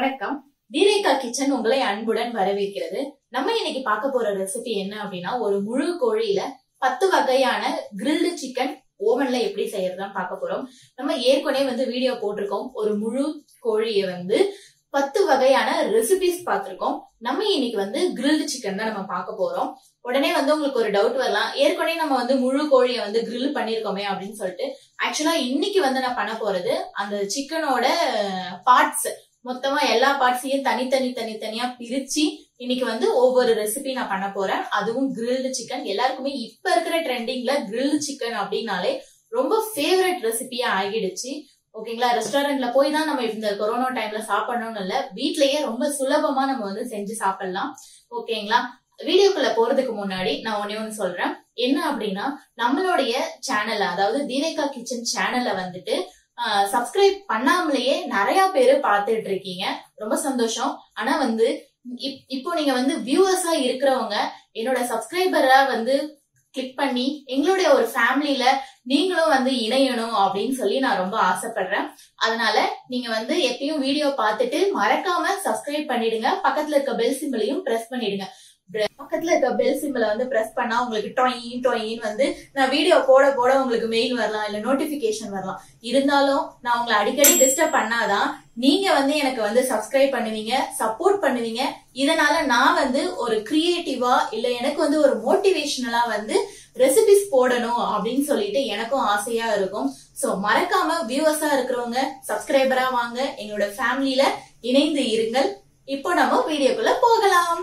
வணக்கம் தீரேகா கிச்சன் உங்களை அன்புடன் வரவேற்கிறது நம்ம இன்னைக்கு பார்க்க போற ரெசிபி என்ன அப்படின்னா ஒரு முழு கோழியில பத்து வகையான கிரில்டு சிக்கன் ஓவன்ல எப்படி செய்யறதுதான் பார்க்க போறோம் நம்ம ஏற்கனவே வந்து வீடியோ போட்டிருக்கோம் ஒரு முழு கோழியை வந்து பத்து வகையான ரெசிபிஸ் பார்த்திருக்கோம் நம்ம இன்னைக்கு வந்து கிரில்டு சிக்கன் தான் நம்ம பார்க்க போறோம் உடனே வந்து உங்களுக்கு ஒரு டவுட் வரலாம் ஏற்கனவே நம்ம வந்து முழு கோழியை வந்து கிரில் பண்ணிருக்கோமே அப்படின்னு சொல்லிட்டு ஆக்சுவலா இன்னைக்கு வந்து நான் பண்ண போறது அந்த சிக்கனோட பார்ட்ஸ் மொத்தமா எல்லா பார்ட்ஸையும் தனித்தனி தனித்தனியா பிரிச்சு இன்னைக்கு வந்து ஒவ்வொரு ரெசிபி நான் பண்ண போறேன் அதுவும் கிரில்டு சிக்கன் எல்லாருக்குமே இப்ப இருக்கிற ட்ரெண்டிங்ல கிரில்டு சிக்கன் அப்படின்னாலே ரொம்ப ஃபேவரட் ரெசிபியா ஆகிடுச்சு ஓகேங்களா ரெஸ்டாரண்ட்ல போய் தான் நம்ம இந்த கொரோனா டைம்ல சாப்பிடணும்னு இல்ல வீட்லயே ரொம்ப சுலபமா நம்ம வந்து செஞ்சு சாப்பிடலாம் ஓகேங்களா வீடியோக்குள்ள போறதுக்கு முன்னாடி நான் ஒன்னே ஒன்னு சொல்றேன் என்ன அப்படின்னா நம்மளுடைய சேனல்ல அதாவது தீரேகா கிச்சன் சேனல்ல வந்துட்டு சப்ஸ்கிரைப் பண்ணாமலேயே நிறைய பேரு பார்த்துட்டு இருக்கீங்க ரொம்ப சந்தோஷம் ஆனா வந்து இப்- இப்போ நீங்க வந்து வியூவர்ஸா இருக்கிறவங்க என்னோட சப்ஸ்கிரைபரா வந்து கிளிக் பண்ணி எங்களுடைய ஒரு ஃபேமிலியில நீங்களும் வந்து இணையணும் அப்படின்னு சொல்லி நான் ரொம்ப ஆசைப்படுறேன் அதனால நீங்க வந்து எப்பயும் வீடியோ பார்த்துட்டு மறக்காம சப்ஸ்கிரைப் பண்ணிடுங்க பக்கத்துல இருக்க பெல் சிம்பிளையும் பிரஸ் பண்ணிடுங்க Bre- பக்கத்துல இருக்க பெல் சிம்பிளை வந்து பிரஸ் பண்ணா உங்களுக்கு டொயின் டொயின் வந்து நான் வீடியோ போட போட உங்களுக்கு மெயில் வரலாம் இல்ல நோட்டிபிகேஷன் வரலாம் இருந்தாலும் நான் உங்களை அடிக்கடி டிஸ்டர்ப் பண்ணாதான் நீங்க வந்து எனக்கு வந்து சப்ஸ்கிரைப் பண்ணுவீங்க சப்போர்ட் பண்ணுவீங்க இதனால நான் வந்து ஒரு கிரியேட்டிவா இல்ல எனக்கு வந்து ஒரு மோட்டிவேஷனலா வந்து ரெசிபிஸ் போடணும் அப்படின்னு சொல்லிட்டு எனக்கும் ஆசையா இருக்கும் சோ மறக்காம வியூவர்ஸா இருக்கிறவங்க சப்ஸ்கிரைபரா வாங்க எங்களோட ஃபேமிலியில இணைந்து இருங்கள் இப்போ நம்ம வீடியோக்குள்ள போகலாம்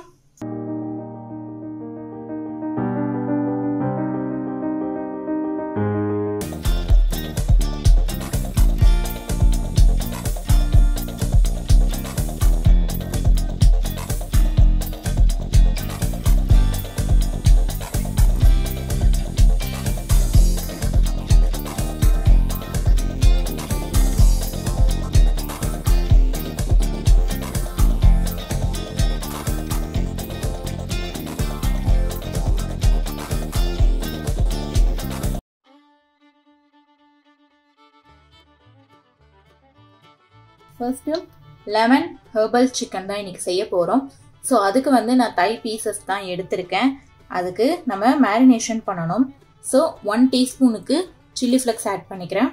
ஃபர்ஸ்ட் லெமன் ஹெர்பல் சிக்கன் தான் இன்னைக்கு செய்ய போறோம் ஸோ அதுக்கு வந்து நான் தை பீசஸ் தான் எடுத்திருக்கேன் அதுக்கு நம்ம மேரினேஷன் பண்ணணும் ஸோ ஒன் டீஸ்பூனுக்கு சில்லி ஃப்ளெக்ஸ் ஆட் பண்ணிக்கிறேன்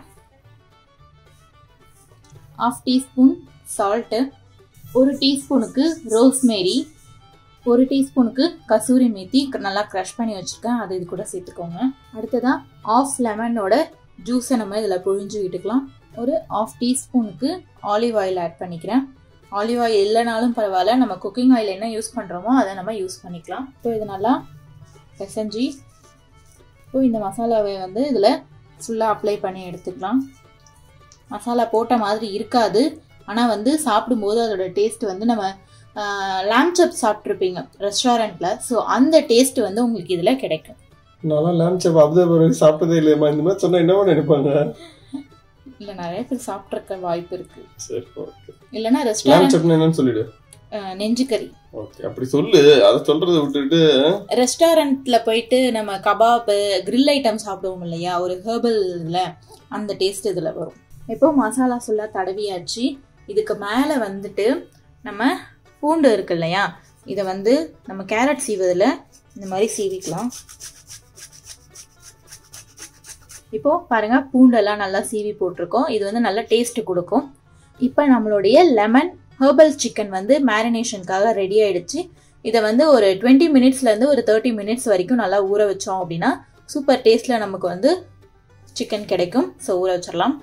ஆஃப் டீஸ்பூன் சால்ட்டு ஒரு டீஸ்பூனுக்கு ரோஸ்மேரி ஒரு டீஸ்பூனுக்கு கசூரி மேத்தி நல்லா க்ரஷ் பண்ணி வச்சுருக்கேன் அது இது கூட சேர்த்துக்கோங்க அடுத்ததாக ஆஃப் லெமனோட ஜூஸை நம்ம இதில் புழிஞ்சு விட்டுக்கலாம் ஒரு ஆஃப் டீஸ்பூனுக்கு ஆலிவ் ஆயில் ஆட் பண்ணிக்கிறேன் ஆலிவ் ஆயில் இல்லைனாலும் பரவாயில்ல நம்ம குக்கிங் ஆயில் என்ன யூஸ் பண்ணுறோமோ அதை நம்ம யூஸ் பண்ணிக்கலாம் இப்போ இது நல்லா பிசைஞ்சு இப்போ இந்த மசாலாவை வந்து இதில் ஃபுல்லாக அப்ளை பண்ணி எடுத்துக்கலாம் மசாலா போட்ட மாதிரி இருக்காது ஆனால் வந்து சாப்பிடும்போது அதோட டேஸ்ட் வந்து நம்ம லேம் சப் சாப்பிட்ருப்பீங்க ரெஸ்டாரண்ட்டில் ஸோ அந்த டேஸ்ட் வந்து உங்களுக்கு இதில் கிடைக்கும் நான்லாம் லேம் சாப் அப்தே பிறகு சாப்பிட்டதே இல்லையம்மா இந்த மாதிரி சொன்னா என்னவோ நினைப்பாங்க இல்லை நிறைய பேர் சாப்பிட்ருக்க வாய்ப்பு இருக்குது சரி ஓகே இல்லைன்னா லேம் ரெஸ்டாரண்ட் சாப்னா என்னன்னு சொல்லிடு நெஞ்சுக்கறி ஓகே அப்படி சொல்லு அதை சொல்றதை விட்டுட்டு ரெஸ்டாரண்ட்ல போயிட்டு நம்ம கபாப் grill ஐட்டம் சாப்பிடுவோம் இல்லையா ஒரு ஹெர்பல்ல அந்த டேஸ்ட் இதுல வரும் இப்போ மசாலா ஃபுல்லாக தடவியாச்சு இதுக்கு மேலே வந்துட்டு நம்ம பூண்டு இருக்கு இல்லையா இதை வந்து நம்ம கேரட் சீவதில் இந்த மாதிரி சீவிக்கலாம் இப்போ பாருங்க பூண்டெல்லாம் நல்லா சீவி போட்டிருக்கோம் இது வந்து நல்ல டேஸ்ட் கொடுக்கும் இப்போ நம்மளுடைய லெமன் ஹெர்பல் சிக்கன் வந்து மேரினேஷனுக்காக ரெடி ஆயிடுச்சு இதை வந்து ஒரு டுவெண்ட்டி மினிட்ஸ்லேருந்து ஒரு தேர்ட்டி மினிட்ஸ் வரைக்கும் நல்லா ஊற வச்சோம் அப்படின்னா சூப்பர் டேஸ்ட்டில் நமக்கு வந்து சிக்கன் கிடைக்கும் ஸோ ஊற வச்சிடலாம்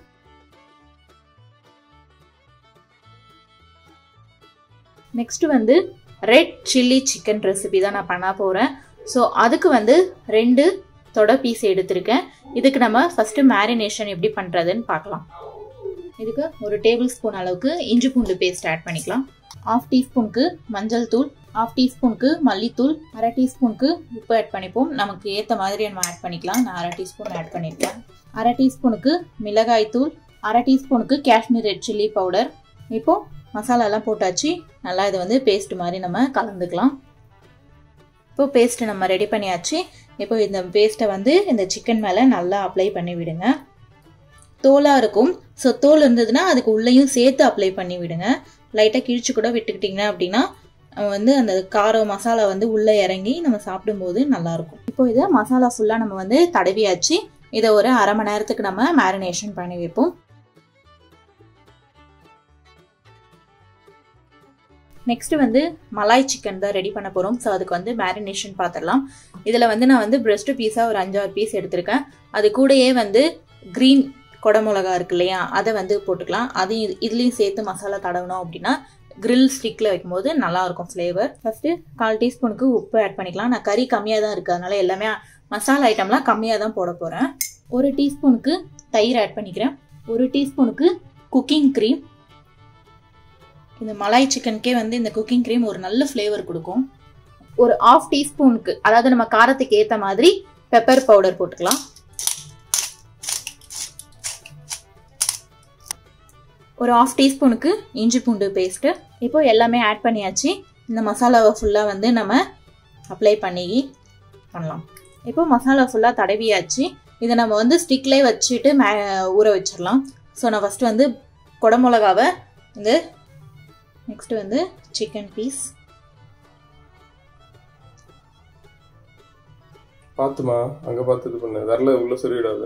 நெக்ஸ்ட் வந்து ரெட் சில்லி சிக்கன் ரெசிபி தான் நான் பண்ண போகிறேன் ஸோ அதுக்கு வந்து ரெண்டு தொட பீஸ் எடுத்திருக்கேன் இதுக்கு நம்ம ஃபஸ்ட்டு மேரினேஷன் எப்படி பண்ணுறதுன்னு பார்க்கலாம் இதுக்கு ஒரு டேபிள் ஸ்பூன் அளவுக்கு இஞ்சி பூண்டு பேஸ்ட் ஆட் பண்ணிக்கலாம் ஆஃப் டீஸ்பூனுக்கு மஞ்சள் தூள் ஆஃப் டீஸ்பூனுக்கு மல்லித்தூள் அரை டீஸ்பூனுக்கு உப்பு ஆட் பண்ணிப்போம் நமக்கு ஏற்ற மாதிரி நம்ம ஆட் பண்ணிக்கலாம் நான் அரை டீஸ்பூன் ஆட் பண்ணியிருக்கேன் அரை டீஸ்பூனுக்கு மிளகாய் தூள் அரை டீஸ்பூனுக்கு காஷ்மீர் ரெட் சில்லி பவுடர் இப்போ மசாலாலாம் போட்டாச்சு நல்லா இது வந்து பேஸ்ட் மாதிரி நம்ம கலந்துக்கலாம் இப்போ பேஸ்ட்டு நம்ம ரெடி பண்ணியாச்சு இப்போ இந்த பேஸ்ட்டை வந்து இந்த சிக்கன் மேலே நல்லா அப்ளை பண்ணி விடுங்க தோலாக இருக்கும் ஸோ தோல் இருந்ததுன்னா அதுக்கு உள்ளேயும் சேர்த்து அப்ளை பண்ணி விடுங்க லைட்டாக கிழிச்சு கூட விட்டுக்கிட்டிங்க அப்படின்னா அஹ் வந்து அந்த காரம் மசாலா வந்து உள்ளே இறங்கி நம்ம சாப்பிடும்போது நல்லாயிருக்கும் இப்போ இதை மசாலா ஃபுல்லாக நம்ம வந்து தடவியாச்சு இதை ஒரு அரை மணி நேரத்துக்கு நம்ம மேரினேஷன் பண்ணி வைப்போம் நெக்ஸ்ட் வந்து மலாய் சிக்கன் தான் ரெடி பண்ண போகிறோம் ஸோ அதுக்கு வந்து மேரினேஷன் பார்த்துடலாம் இதில் வந்து நான் வந்து பிரஸ்ட் பீஸாக ஒரு அஞ்சாறு பீஸ் எடுத்திருக்கேன் அது கூடயே வந்து க்ரீன் குடமிளகா இருக்கு இல்லையா அதை வந்து போட்டுக்கலாம் அதையும் இது- இதுலேயும் சேர்த்து மசாலா தடவணும் அப்படின்னா grill ஸ்டிக்கில் வைக்கும்போது நல்லாயிருக்கும் ஃப்ளேவர் ஃபஸ்ட்டு கால் டீஸ்பூனுக்கு உப்பு ஆட் பண்ணிக்கலாம் நான் கறி கம்மியாக தான் இருக்குது அதனால எல்லாமே மசாலா ஐட்டம்லாம் கம்மியாக தான் போட போகிறேன் ஒரு டீஸ்பூனுக்கு தயிர் ஆட் பண்ணிக்கிறேன் ஒரு டீஸ்பூனுக்கு குக்கிங் க்ரீம் இந்த மலாய் சிக்கனுக்கே வந்து இந்த குக்கிங் க்ரீம் ஒரு நல்ல ஃப்ளேவர் கொடுக்கும் ஒரு ஆஃப் டீஸ்பூனுக்கு அதாவது நம்ம காரத்துக்கு ஏற்ற மாதிரி பெப்பர் பவுடர் போட்டுக்கலாம் ஒரு ஆஃப் டீஸ்பூனுக்கு இஞ்சி பூண்டு பேஸ்ட்டு இப்போ எல்லாமே ஆட் பண்ணியாச்சு இந்த மசாலாவை ஃபுல்லாக வந்து நம்ம அப்ளை பண்ணி பண்ணலாம் இப்போ மசாலா ஃபுல்லாக தடவியாச்சு இதை நம்ம வந்து ஸ்டிக்லேயே வச்சுட்டு மே ஊற வச்சிடலாம் ஸோ நான் ஃபஸ்ட்டு வந்து குடமிளகாவை வந்து நெக்ஸ்ட் வந்து சிக்கன் பீஸ் பாத்துமா அங்க பார்த்து இது பண்ணு வரல உள்ள சொல்லிவிடாத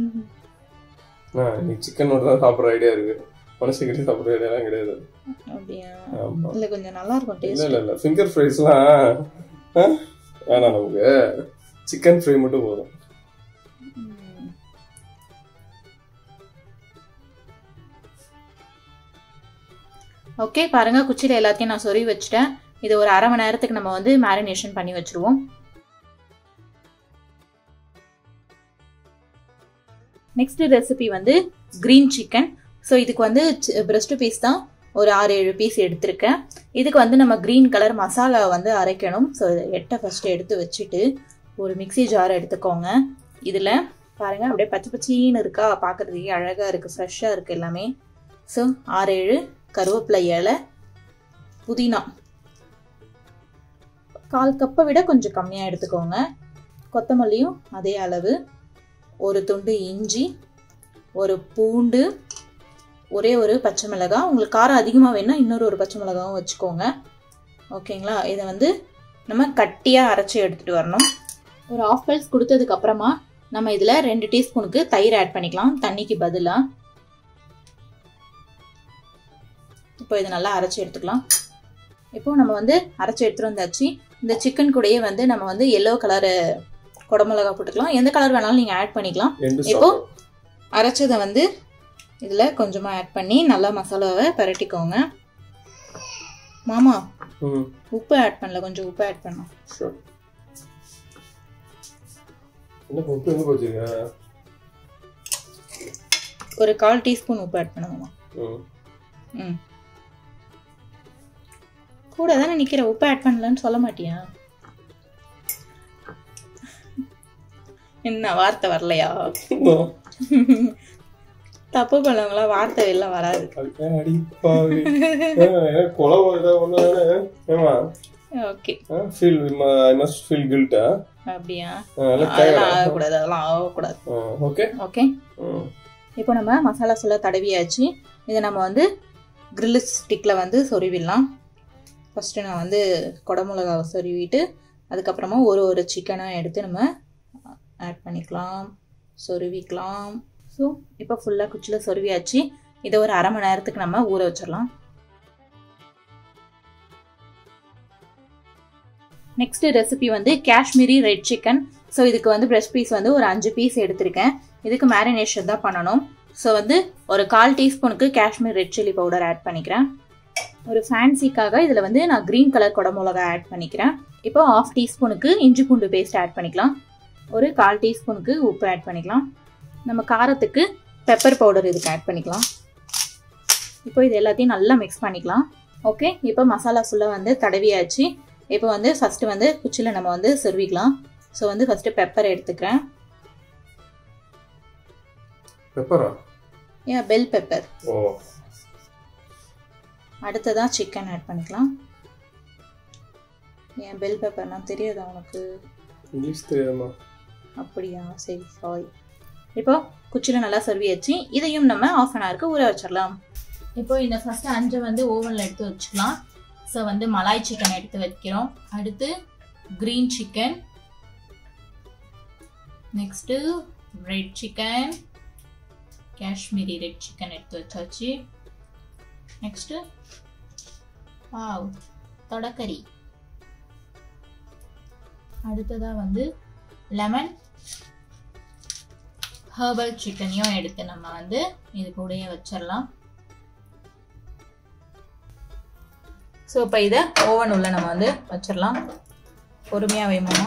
நீ சிக்கனோட தான் சாப்பிட்ற ஐடியா இருக்கு மனுஷங்கிட்ட சாப்பிட்ற ஐடியாலாம் கிடையாது அப்படியா ஆமா இல்லை கொஞ்சம் நல்லா இருக்கும் இல்ல டேஸ்ட் இல்ல இல்ல ஃபிங்கர் ஃப்ரைஸ்லாம் வேணாம் நமக்கு சிக்கன் ஃப்ரை மட்டும் போதும் ஓகே பாருங்க குச்சியில் எல்லாத்தையும் நான் சொருவி வச்சுட்டேன் இது ஒரு அரை மணி நேரத்துக்கு நம்ம வந்து மேரினேஷன் பண்ணி வச்சிருவோம் நெக்ஸ்ட் ரெசிபி வந்து க்ரீன் சிக்கன் ஸோ இதுக்கு வந்து பிரஸ்ட் பீஸ் தான் ஒரு ஆறு ஏழு பீஸ் எடுத்திருக்கேன் இதுக்கு வந்து நம்ம க்ரீன் கலர் மசாலா வந்து அரைக்கணும் ஸோ எட்டை ஃபஸ்ட்டு எடுத்து வச்சுட்டு ஒரு மிக்ஸி ஜார் எடுத்துக்கோங்க இதில் பாருங்க அப்படியே பச்சை பச்சைன்னு இருக்கா பார்க்கறதுக்கே அழகாக இருக்குது ஃப்ரெஷ்ஷாக இருக்குது எல்லாமே ஸோ ஆறு ஏழு கருவேப்பிலை இலை புதினா கால் கப்பை விட கொஞ்சம் கம்மியாக எடுத்துக்கோங்க கொத்தமல்லியும் அதே அளவு ஒரு துண்டு இஞ்சி ஒரு பூண்டு ஒரே ஒரு பச்சை மிளகாய் உங்களுக்கு காரம் அதிகமாக வேணும்னா இன்னொரு ஒரு பச்சை மிளகாவும் வச்சுக்கோங்க ஓகேங்களா இதை வந்து நம்ம கட்டியாக அரைச்சி எடுத்துகிட்டு வரணும் ஒரு ஆஃப் பல்ஸ் கொடுத்ததுக்கு அப்புறமா நம்ம இதில் ரெண்டு டீஸ்பூனுக்கு தயிர் ஆட் பண்ணிக்கலாம் தண்ணிக்கு பதிலாக இப்போ இதை நல்லா அரைச்சி எடுத்துக்கலாம் இப்போ நம்ம வந்து அரைச்சி எடுத்துட்டு வந்தாச்சு இந்த சிக்கன் கூடயே வந்து நம்ம வந்து எல்லோ கலரு குடமிளகா போட்டுக்கலாம் எந்த கலர் வேணாலும் நீங்கள் ஆட் பண்ணிக்கலாம் எண்டு இப்போ சாப்பிடும் அரைச்சதை வந்து இதில் கொஞ்சமாக ஆட் பண்ணி நல்லா மசாலாவை பரட்டிக்கோங்க மாமா ம் உப்பு ஆட் பண்ணல கொஞ்சம் உப்பு ஆட் பண்ணோம் ஷூர் என்ன உப்பு எங்க போச்சுங்க ஒரு கால் டீஸ்பூன் உப்பு ஆட் பண்ணுங்கம்மா ம் ம் கூட தானே நிற்கிற உப்பு ஆட் பண்ணலன்னு சொல்ல மாட்டியா என்ன வார்த்தை வரலையா தப்பு பண்ணவங்களா வார்த்தை வெளில வராது அடிப்பாவி குழம்பு ஏதாவது ஒன்று ஏமா okay feel I must feel கில்ட்டா அப்படியா அதெல்லாம் அதெல்லாம் தேவை ஆகக்கூடாது அதெல்லாம் ஆகக்கூடாது ஓகே ஓகே இப்போ நம்ம மசாலா ஃபுல்லாக தடவியாச்சு இதை நம்ம வந்து grill ஸ்டிக்கில் வந்து சொருவிடலாம் ஃபஸ்ட்டு நான் வந்து குடமிளகாவை சொருவிட்டு அதுக்கப்புறமா ஒரு ஒரு சிக்கனாக எடுத்து நம்ம ஆட் பண்ணிக்கலாம் சொருவிக்கலாம் ஸோ இப்போ ஃபுல்லாக குச்சியில் சொருவியாச்சு இதை ஒரு அரை மணி நேரத்துக்கு நம்ம ஊற வச்சிடலாம் நெக்ஸ்ட் ரெசிபி வந்து காஷ்மீரி ரெட் சிக்கன் ஸோ இதுக்கு வந்து பிரஷ் பீஸ் வந்து ஒரு அஞ்சு பீஸ் எடுத்திருக்கேன் இதுக்கு மேரினேஷன் தான் பண்ணணும் ஸோ வந்து ஒரு கால் டீஸ்பூனுக்கு Kashmir red chilli powder add பண்ணிக்கிறேன் ஒரு ஃபேன்சிக்காக இதில் வந்து நான் க்ரீன் கலர் குடமிளகா ஆட் பண்ணிக்கிறேன் இப்போ ஆஃப் டீஸ்பூனுக்கு இஞ்சி பூண்டு பேஸ்ட் ஆட் பண்ணிக்கலாம் ஒரு கால் டீஸ்பூனுக்கு உப்பு ஆட் பண்ணிக்கலாம் நம்ம காரத்துக்கு பெப்பர் பவுடர் இதுக்கு ஆட் பண்ணிக்கலாம் இப்போ இது எல்லாத்தையும் நல்லா மிக்ஸ் பண்ணிக்கலாம் ஓகே இப்போ மசாலா ஃபுல்லாக வந்து தடவியாச்சு இப்போ வந்து ஃபஸ்ட்டு வந்து குச்சியில் நம்ம வந்து சொருவிக்கலாம் ஸோ வந்து ஃபஸ்ட்டு பெப்பர் எடுத்துக்கிறேன் பெப்பரா ஏன் பெல் பெப்பர் ஓ அடுத்ததாக சிக்கன் ஆட் பண்ணிக்கலாம் ஏன் பெல் பெப்பர்னா தெரியாதா உனக்கு இங்கிலீஷ் தெரியாதுமா அப்படியா சரி சாரி இப்போ குச்சியில் நல்லா சர்வியாச்சு இதையும் நம்ம ஆஃப் அன் ஹவருக்கு ஊற வச்சிடலாம் இப்போ இந்த ஃபர்ஸ்ட் அஞ்சை வந்து ஓவனில் எடுத்து வச்சுக்கலாம் ஸோ வந்து மலாய் சிக்கன் எடுத்து வைக்கிறோம் அடுத்து green chicken next red chicken Kashmiri red chicken எடுத்து வச்சாச்சு நெக்ஸ்ட்டு வாவ் தொடக்கறி அடுத்ததாக வந்து லெமன் ஹர்பல் சிக்கனையும் எடுத்து நம்ம வந்து இது கூடயே வச்சிடலாம் ஸோ இப்போ இதை ஓவன் உள்ள நம்ம வந்து வச்சிடலாம் பொறுமையாக வைமாமா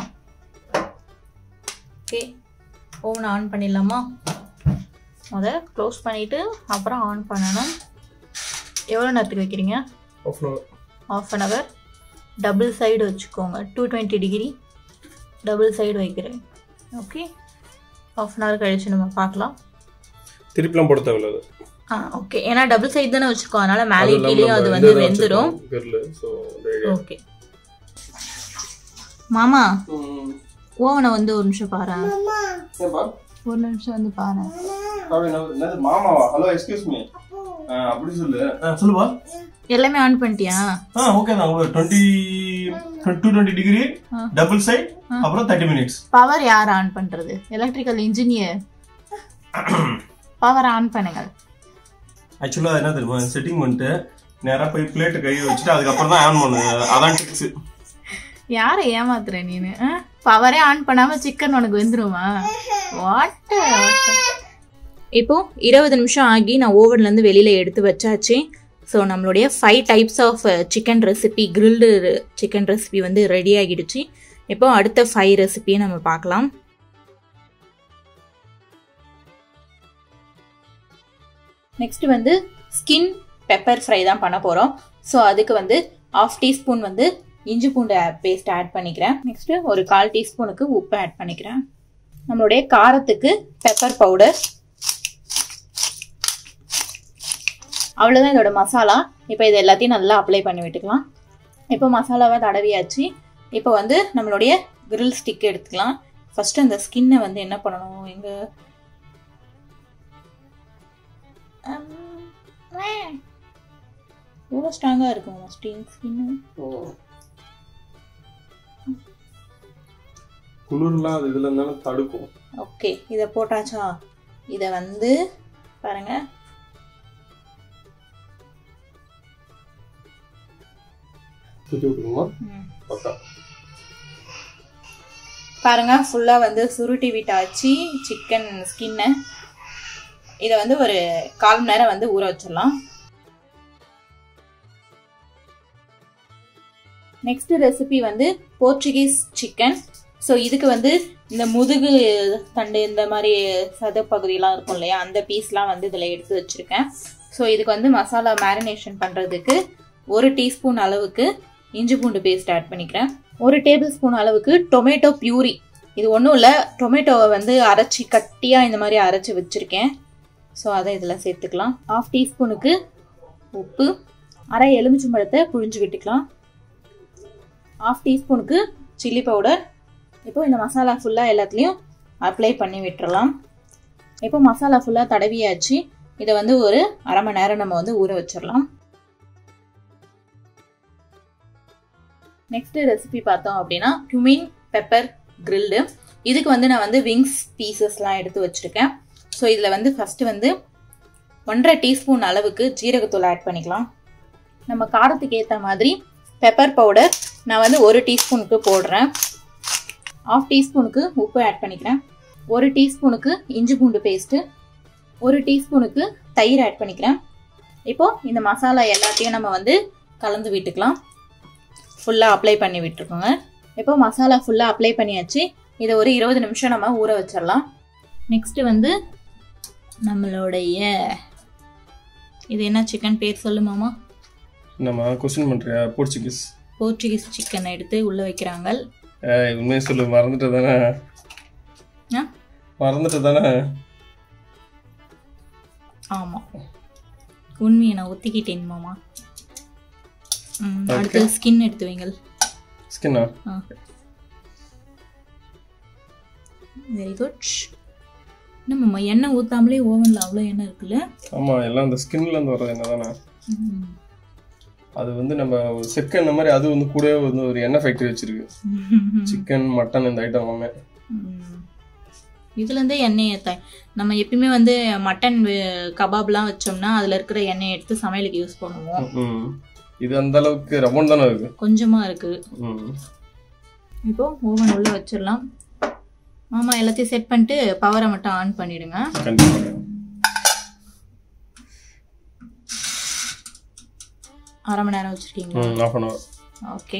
ஓகே ஓவனை ஆன் பண்ணிடலாமா முத க்ளோஸ் பண்ணிவிட்டு அப்புறம் ஆன் பண்ணணும் எவ்வளோ நேரத்துக்கு வைக்கிறீங்க half an half an hour double side வச்சுக்கோங்க two twenty degree double side வைக்கிறேன் ஓகே ஆஃப் அன் ஹவர் கழிச்சு நம்ம பார்க்கலாம் திருப்பிலாம் போட தேவையில்ல அது ஆ ஓகே ஏன்னா டபுள் சைடு தானே வச்சுருக்கோம் அதனால மேலே கீழேயும் அது வந்து வெந்துடும் ஸோ ஓகே மாமா ஓவனை வந்து ஒரு நிமிஷம் பாரு ஒரு நிமிஷம் வந்து பாரு மாமாவா ஹலோ எக்ஸ்கியூஸ் மீ அப்படி சொல்லு சொல்லுவா எல்லாமே ஆன் பண்ணிட்டியா ஆ ஓகே தான் உங்களுக்கு டுவெண்ட்டி டூ டுவெண்ட்டி டிகிரி ஆ. டபுள் சைட் அப்புறம் தேர்ட்டி மினிட்ஸ் பவர் யார் ஆன் பண்றது எலக்ட்ரிக்கல் இன்ஜினியர் பவர் ஆன் பண்ணுங்க ஆக்சுவலாக என்ன தெரியுமா செட்டிங் பண்ணிட்டு நேராக போய் பிளேட்டு கையை வச்சுட்டு அதுக்கப்புறம் தான் ஆன் பண்ணு அதான் டிப்ஸ் யாரை ஏமாத்துற நீனு பவரே ஆன் பண்ணாம சிக்கன் உனக்கு வெந்துருமா வாட் இப்போ இருபது நிமிஷம் ஆகி நான் ஓவன்ல இருந்து வெளியில எடுத்து வச்சாச்சு ஸோ நம்மளுடைய five types of chicken recipe grilled chicken recipe வந்து ரெடி ஆகிடுச்சு இப்போ அடுத்த ஃபைவ் ரெசிபியை நம்ம பார்க்கலாம் நெக்ஸ்ட் வந்து ஸ்கின் பெப்பர் ஃப்ரை தான் பண்ண போகிறோம் ஸோ அதுக்கு வந்து ஆஃப் டீஸ்பூன் வந்து இஞ்சி பூண்டு பேஸ்ட் ஆட் பண்ணிக்கிறேன் நெக்ஸ்ட் ஒரு கால் டீஸ்பூனுக்கு உப்பு ஆட் பண்ணிக்கிறேன் நம்மளுடைய காரத்துக்கு பெப்பர் பவுடர் அவ்வளோதான் இதோட மசாலா இப்போ இது எல்லாத்தையும் நல்லா அப்ளை பண்ணி விட்டுக்கலாம் இப்போ மசாலாவை தடவியாச்சு இப்போ வந்து நம்மளுடைய கிரில் ஸ்டிக் எடுத்துக்கலாம் ஃபர்ஸ்ட் அந்த ஸ்கின்னை வந்து என்ன பண்ணணும் எங்க எவ்வளோ ஸ்ட்ராங்காக இருக்கும் ஸ்டீன் ஸ்கின்னு குளிர்லாம் அது இதுல இருந்தாலும் தடுக்கும் ஓகே இதை போட்டாச்சா இதை வந்து பாருங்க சுற்றி விட்டுருமா ம். பக்கா பாருங்க ஃபுல்லாக வந்து சுருட்டி விட்டாச்சு சிக்கன் ஸ்கின்னை இதை வந்து ஒரு கால் மணி நேரம் வந்து ஊற வச்சிடலாம் நெக்ஸ்ட் ரெசிபி வந்து போர்ச்சுகீஸ் சிக்கன் ஸோ இதுக்கு வந்து இந்த முதுகு தண்டு இந்த மாதிரி சத பகுதியெலாம் இருக்கும் இல்லையா அந்த பீஸ்லாம் வந்து இதில் எடுத்து வச்சுருக்கேன் ஸோ இதுக்கு வந்து மசாலா மேரினேஷன் பண்ணுறதுக்கு ஒரு டீஸ்பூன் அளவுக்கு இஞ்சி பூண்டு பேஸ்ட் ஆட் பண்ணிக்கிறேன் ஒரு டேபிள் ஸ்பூன் அளவுக்கு டொமேட்டோ பியூரி இது ஒன்றும் இல்லை டொமேட்டோவை வந்து அரைச்சி கட்டியாக இந்த மாதிரி அரைச்சி வச்சுருக்கேன் ஸோ அதை இதில் சேர்த்துக்கலாம் ஆஃப் டீஸ்பூனுக்கு உப்பு அரை எலுமிச்சம்பழத்தை புழிஞ்சு விட்டுக்கலாம் ஆஃப் டீஸ்பூனுக்கு சில்லி பவுடர் இப்போ இந்த மசாலா ஃபுல்லாக எல்லாத்துலேயும் அப்ளை பண்ணி விட்டுறலாம் இப்போ மசாலா ஃபுல்லாக தடவியாச்சு இதை வந்து ஒரு அரை மணி நேரம் நம்ம வந்து ஊற வச்சிடலாம் நெக்ஸ்ட் ரெசிபி பார்த்தோம் அப்படின்னா cumin பெப்பர் கிரில்டு இதுக்கு வந்து நான் வந்து விங்ஸ் பீசஸ்லாம் எடுத்து வச்சுருக்கேன் ஸோ இதில் வந்து ஃபஸ்ட்டு வந்து ஒன்றரை டீஸ்பூன் அளவுக்கு ஜீரகத்தூள் ஆட் பண்ணிக்கலாம் நம்ம காரத்துக்கு ஏற்ற மாதிரி பெப்பர் பவுடர் நான் வந்து ஒரு டீஸ்பூனுக்கு போடுறேன் ஆஃப் டீஸ்பூனுக்கு உப்பு ஆட் பண்ணிக்கிறேன் ஒரு டீஸ்பூனுக்கு இஞ்சி பூண்டு பேஸ்ட்டு ஒரு டீஸ்பூனுக்கு தயிர் ஆட் பண்ணிக்கிறேன் இப்போது இந்த மசாலா எல்லாத்தையும் நம்ம வந்து கலந்து விட்டுக்கலாம் ஃபுல்லாக அப்ளை பண்ணி விட்டுருக்கோங்க இப்போ மசாலா ஃபுல்லாக அப்ளை பண்ணியாச்சு இதை ஒரு இருபது நிமிஷம் நம்ம ஊற வச்சிடலாம் நெக்ஸ்ட்டு வந்து நம்மளுடைய இது என்ன சிக்கன் பேர் சொல்லுமாமா நம்ம கொஸ்டின் பண்ணுறியா போர்ச்சுகீஸ் போர்ச்சுகீஸ் சிக்கனை எடுத்து உள்ளே வைக்கிறாங்க ஏய் உண்மையை சொல்லு மறந்துட்டு தானே ஆ? மறந்துட்டு தானே ஆமாம் உண்மையை நான் ஒத்திக்கிட்டேன் மாமா ம், அடுத்து ஸ்கின் எடுத்து வைங்கள் ஸ்கின்னா வெரி குட் நம்ம எண்ணெய் ஊத்தாமலே ஓவன்ல அவ்வளோ எண்ணெய் இருக்குல்ல ஆமா எல்லாம் அந்த ஸ்கின்ல இருந்து வர்றது என்ன தானே அது வந்து நம்ம செக்கன் இந்த மாதிரி அது வந்து கூடவே வந்து ஒரு எண்ணெய் ஃபேக்டரி வச்சிருக்கு சிக்கன் மட்டன் இந்த ஐட்டம் எல்லாமே இதுல இருந்தே எண்ணெய் ஏத்த நம்ம எப்பயுமே வந்து மட்டன் கபாப்லாம் வச்சோம்னா அதுல இருக்கிற எண்ணெய் எடுத்து சமையலுக்கு யூஸ் பண்ணுவோம் ம். இது அந்த அளவுக்கு ரவுண்ட் தானே இருக்கு கொஞ்சமா இருக்கு ம். இப்போ ஓவன் உள்ள வச்சிடலாம் மாமா எல்லாத்தையும் செட் பண்ணிட்டு பவரை மட்டும் ஆன் பண்ணிடுங்க கண்டிப்பா அரை மணி நேரம் வச்சிருக்கீங்களா ம் ஆஃப் அன் அவர் ஓகே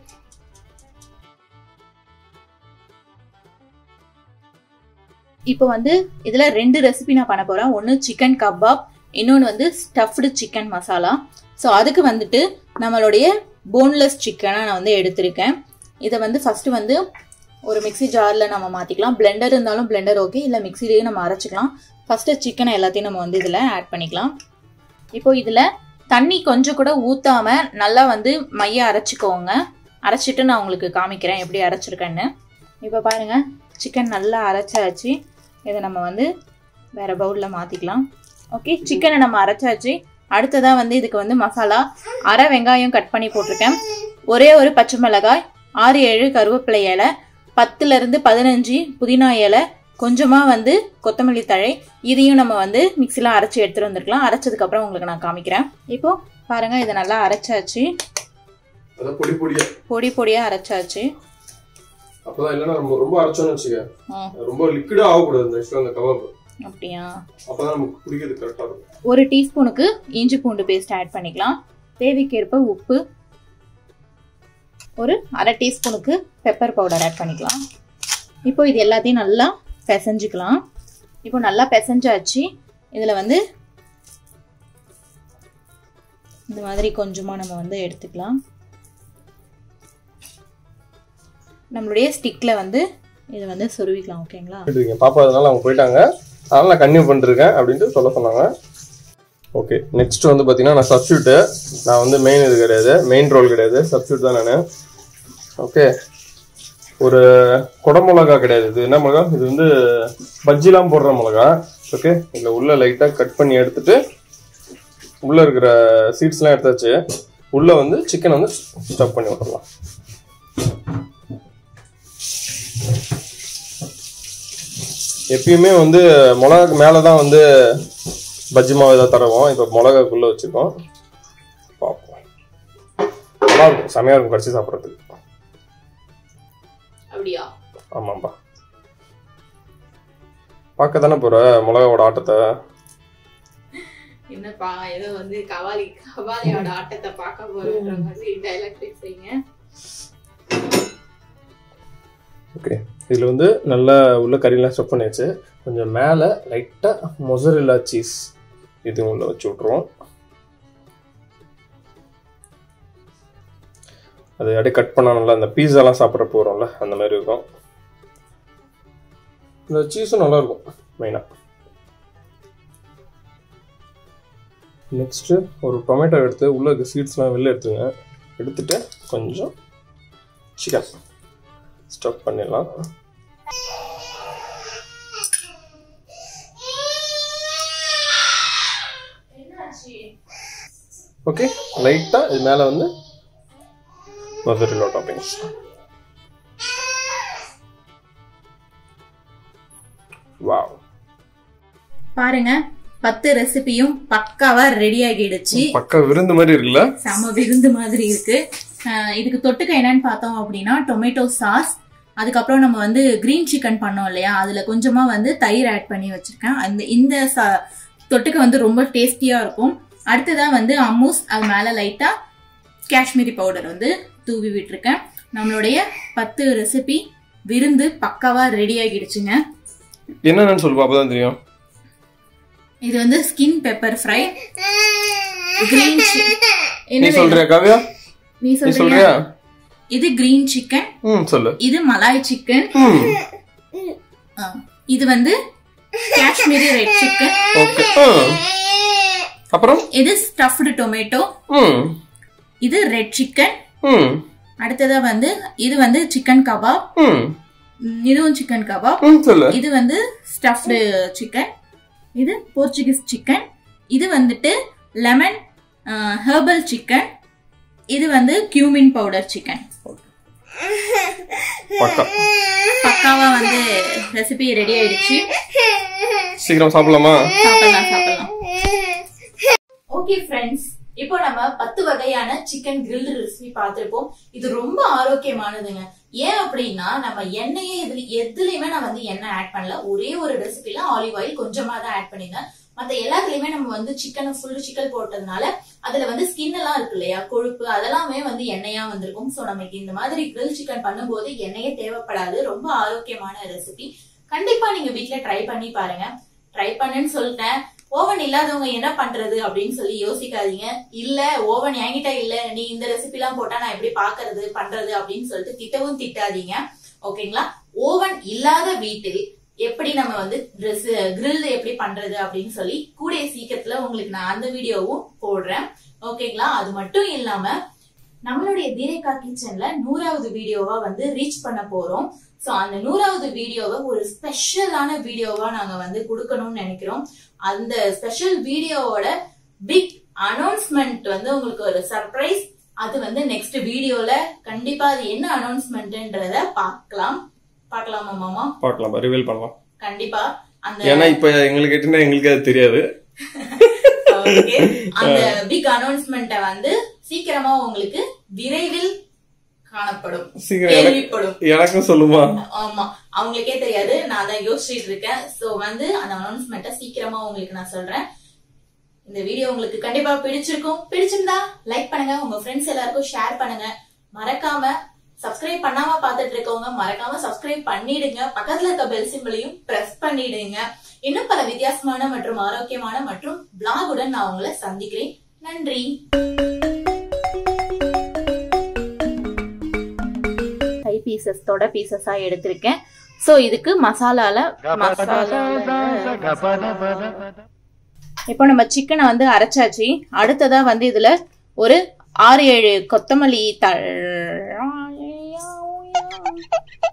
இப்போ வந்து இதுல ரெண்டு ரெசிபி நான் பண்ண போறேன் ஒன்று சிக்கன் கபாப் இன்னொன்று வந்து ஸ்டஃப்டு சிக்கன் மசாலா ஸோ அதுக்கு வந்துட்டு நம்மளுடைய போன்லெஸ் சிக்கனை நான் வந்து எடுத்திருக்கேன் இதை வந்து ஃபர்ஸ்ட் வந்து ஒரு மிக்ஸி ஜாரில் நம்ம மாற்றிக்கலாம் பிளெண்டர் இருந்தாலும் பிளெண்டர் ஓகே இல்லை மிக்ஸிலேயே நம்ம அரைச்சிக்கலாம் ஃபர்ஸ்ட் சிக்கனை எல்லாத்தையும் நம்ம வந்து இதில் ஆட் பண்ணிக்கலாம் இப்போ இதில் தண்ணி கொஞ்சம் கூட ஊத்தாம நல்லா வந்து மைய அரைச்சிக்கோங்க அரைச்சிட்டு நான் உங்களுக்கு காமிக்கிறேன் எப்படி அரைச்சிருக்கேன்னு இப்போ பாருங்க சிக்கன் நல்லா அரைச்சாச்சு இதை நம்ம வந்து வேற பவுலில் மாற்றிக்கலாம் ஓகே சிக்கனை நம்ம அரைச்சாச்சு அடுத்ததாக வந்து இதுக்கு வந்து மசாலா அரை வெங்காயம் கட் பண்ணி போட்டிருக்கேன் ஒரே ஒரு பச்சை மிளகாய் ஆறு ஏழு கருவேப்பிலை இலை பத்துலேருந்து பதினஞ்சு புதினா இலை கொஞ்சமாக வந்து கொத்தமல்லி தழை இதையும் நம்ம வந்து மிக்சியில் அரைச்சி எடுத்துகிட்டு வந்திருக்கலாம் அரைச்சதுக்கப்புறம் உங்களுக்கு நான் காமிக்கிறேன் இப்போ பாருங்க இதை நல்லா அரைச்சாச்சு அதான் பொடி பொடியா பொடி பொடியாக அரைச்சாச்சு அப்பதான் இல்லைன்னா ரொம்ப ரொம்ப அரைச்சோன்னு வச்சுக்க ம், ரொம்ப லிக்விடா ஆகக்கூடாது இந்த ஆக்சுவலாக அந்த கபாப் அப்படியா அப்பதான் நமக்கு குடிக்கிறது கரெக்டா இருக்கும் ஒரு டீஸ்பூனுக்கு இஞ்சி பூண்டு பேஸ்ட் ஆட் பண்ணிக்கலாம் தேவைக்கேற்ப உப்பு ஒரு அரை டீஸ்பூனுக்கு பெப்பர் பவுடர் ஆட் பண்ணிக்கலாம் இப்போ இது எல்லாத்தையும் நல்லா பிசைஞ்சுக்கலாம் இப்போ நல்லா பிசைஞ்சாச்சு இதில் வந்து இந்த மாதிரி கொஞ்சமாக நம்ம வந்து எடுத்துக்கலாம் நம்மளுடைய ஸ்டிக்கில் வந்து இதை வந்து சொருவிக்கலாம் ஓகேங்களா இருக்கீங்க பாப்பா அதனால அவங்க போயிட்டாங்க அதனால நான் கன்டினியூ பண்ணிருக்கேன் அப்படின்ட்டு சொல்ல சொன்னாங்க ஓகே நெக்ஸ்ட் வந்து பார்த்தீங்கன்னா நான் சப்ஸ்டியூட்டு நான் வந்து மெயின் இது கிடையாது மெயின் ரோல் கிடையாது சப்ஸ்டியூட் தான் நான் ஓகே ஒரு குடமிளகா கிடையாது இது என்ன மிளகா இது வந்து பஜ்ஜிலாம் போடுற மிளகா ஓகே இதில் உள்ள லைட்டாக கட் பண்ணி எடுத்துட்டு உள்ளே இருக்கிற சீட்ஸ்லாம் எடுத்தாச்சு உள்ளே வந்து சிக்கன் வந்து ஸ்டஃப் பண்ணி விட்டுறலாம் எப்பயுமே வந்து மிளகாக்கு மேலே தான் வந்து பஜ்ஜி மாவு ஏதாவது தருவோம் இப்போ மிளகாக்குள்ளே வச்சுருக்கோம் பார்ப்போம் நல்லா இருக்கும் செமையாக இருக்கும் கடிச்சு சாப்பிட்றதுக்கு அப்படியா ஆமாம்பா பார்க்க தானே போகிற மிளகாவோட ஆட்டத்தை என்னப்பா ஏதோ வந்து கவாலி கவாலியோட ஆட்டத்தை பார்க்க போறோன்ற மாதிரி டைலாக் பேசுறீங்க ஓகே இதில் வந்து நல்லா உள்ள கறியெல்லாம் ஸ்டஃப் பண்ணியாச்சு கொஞ்சம் மேலே லைட்டாக மொசரில்லா சீஸ் இது உள்ள வச்சு விட்ருவோம் அது அப்படியே கட் பண்ணா நல்லா அந்த பீஸாலாம் சாப்பிட்ற போகிறோம்ல அந்த மாதிரி இருக்கும் இந்த சீஸும் நல்லா இருக்கும் மெயினாக நெக்ஸ்ட்டு ஒரு டொமேட்டோ எடுத்து உள்ளே இருக்க சீட்ஸ்லாம் வெளில எடுத்துங்க எடுத்துட்டு கொஞ்சம் சிக்கன் ஸ்டஃப் பண்ணிடலாம் ஓகே லைட்டாக இது மேலே வந்து மதுரிலோ டாப்பிங்ஸ் வாவ் பாருங்க பத்து ரெசிபியும் பக்காவா ரெடி ஆகிடுச்சு பக்கா விருந்து மாதிரி இருக்குல்ல செம விருந்து மாதிரி இருக்கு அஹ் இதுக்கு தொட்டுக்க என்னன்னு பார்த்தோம் அப்படின்னா டொமேட்டோ சாஸ் அதுக்கப்புறம் நம்ம வந்து கிரீன் சிக்கன் பண்ணோம் இல்லையா அதுல கொஞ்சமா வந்து தயிர் ஆட் பண்ணி வச்சிருக்கேன் அந்த இந்த சா- தொட்டுக்க வந்து ரொம்ப டேஸ்டியா இருக்கும் அடுத்ததா வந்து அம்மூஸ் அது மேல லைட்டா காஷ்மீரி பவுடர் வந்து தூவி விட்டுருக்கேன் நம்மளுடைய பத்து ரெசிபி விருந்து பக்காவா ரெடி ஆகிடுச்சுங்க என்னென்னு சொல்லுப்பா அப்பதான் தெரியும் இது வந்து ஸ்கின் பெப்பர் ஃப்ரை கிரீன் நீ சொல்றியா காவியா நீ நீ சொல்றியா சொல்றியா இது கிரீன் சிக்கன் ம் சொல்லு இது மலாய் சிக்கன் ம் இது வந்து காஷ்மீரி ரெட் சிக்கன் ஓகே ம் அப்புறம் இது ஸ்டஃப்டு டொமேட்டோ ம் இது ரெட் சிக்கன் ம் அடுத்ததா வந்து இது வந்து சிக்கன் கபாப் ம் ம், இதுவும் சிக்கன் கபாப் ம் சொல்லு இது வந்து ஸ்டஃப்டு சிக்கன் இது போர்ச்சுகீஸ் சிக்கன் இது வந்துட்டு லெமன் ஹெர்பல் சிக்கன் இது வந்து கியூமின் பவுடர் சிக்கன் பக்கா பக்காவா வந்து ரெசிபி ரெடி ஆயிடுச்சு சீக்கிரம் சாப்பிடலாமா சாப்பிடலாம் சாப்பிடலாம் ஓகே ஃப்ரெண்ட்ஸ் இப்போ நம்ம பத்து வகையான சிக்கன் கிரில் ரெசிபி பார்த்திருப்போம் இது ரொம்ப ஆரோக்கியமானதுங்க ஏன் அப்படின்னா நம்ம எண்ணெயே இதுல எதுலயுமே நான் வந்து எண்ணெய் ஆட் பண்ணல ஒரே ஒரு ரெசிபில ஆலிவ் ஆயில் கொஞ்சமா தான் ஆட் பண்ணிருந்தேன் மத்த எல்லாத்துலயுமே நம்ம வந்து சிக்கனை ஃபுல் சிக்கன் போட்டதுனால அதுல வந்து ஸ்கின் எல்லாம் இருக்கு இல்லையா கொழுப்பு அதெல்லாமே வந்து எண்ணெயா வந்திருக்கும் சோ நமக்கு இந்த மாதிரி கிரில் சிக்கன் பண்ணும்போது எண்ணெயே தேவைப்படாது ரொம்ப ஆரோக்கியமான ரெசிபி கண்டிப்பா நீங்க வீட்ல ட்ரை பண்ணி பாருங்க ட்ரை பண்ணுன்னு சொல்லிட்டேன் ஓவன் இல்லாதவங்க என்ன பண்றது அப்படின்னு சொல்லி யோசிக்காதீங்க இல்ல ஓவன் என்கிட்ட இல்ல நீ இந்த ரெசிபி எல்லாம் போட்டா நான் எப்படி பாக்குறது பண்றது அப்படின்னு சொல்லிட்டு திட்டவும் திட்டாதீங்க ஓகேங்களா ஓவன் இல்லாத வீட்டில் எப்படி நம்ம வந்து ட்ரெஸ் கிரில் எப்படி பண்றது அப்படின்னு சொல்லி கூடிய சீக்கிரத்துல உங்களுக்கு நான் அந்த வீடியோவும் போடுறேன் ஓகேங்களா அது மட்டும் இல்லாம நம்மளுடைய தீரேகா கிச்சன்ல நூறாவது வீடியோவா வந்து ரீச் பண்ண போறோம் சோ அந்த நூறாவது வீடியோவை ஒரு ஸ்பெஷலான வீடியோவா நாங்க வந்து கொடுக்கணும்னு நினைக்கிறோம் அந்த ஸ்பெஷல் வீடியோவோட பிக் அனௌன்ஸ்மெண்ட் வந்து உங்களுக்கு ஒரு சர்ப்ரைஸ் அது வந்து நெக்ஸ்ட் வீடியோல கண்டிப்பா அது என்ன அனௌன்ஸ்மெண்ட்ன்றத பார்க்கலாம் பார்க்கலாமா மாமா பார்க்கலாம் ரிவீல் பண்ணலாம் கண்டிப்பா அந்த ஏன்னா இப்ப எங்களுக்கு கேட்டீங்கன்னா எங்களுக்கு அது தெரியாது Okay. அந்த பிக் அனௌன்ஸ்மெண்ட்டை வந்து சீக்கிரமா உங்களுக்கு விரைவில் காணப்படும் சீக்கிரம் எனக்கு கேள்விப்படும் எனக்கும் சொல்லுமா ஆமா அவங்களுக்கே தெரியாது நான் அதை யோசிச்சுட்டு இருக்கேன் சோ வந்து அந்த அனௌன்ஸ்மெண்ட்டை சீக்கிரமா உங்களுக்கு நான் சொல்றேன் இந்த வீடியோ உங்களுக்கு கண்டிப்பா பிடிச்சிருக்கும் பிடிச்சிருந்தா லைக் பண்ணுங்க உங்க ஃப்ரெண்ட்ஸ் எல்லாருக்கும் ஷேர் பண்ணுங்க மறக்காம சப்ஸ்கிரைப் பண்ணாம பார்த்துட்டு இருக்கவங்க மறக்காம சப்ஸ்கிரைப் பண்ணிடுங்க பக்கத்துல இருக்க பெல் சிம்பிளையும் பிரஸ் பண்ணிடுங்க இன்னும் பல வித்தியாசமான மற்றும் ஆரோக்கியமான மற்றும் பிளாகுடன் நான் உங்களை சந்திக்கிறேன் நன்றி கை பீசஸ் தொட பீசஸா எடுத்திருக்கேன் சோ இதுக்கு மசாலால மசாலா இப்போ நம்ம சிக்கனை வந்து அரைச்சாச்சு அடுத்ததா வந்து இதுல ஒரு ஆறு ஏழு கொத்தமல்லி தழ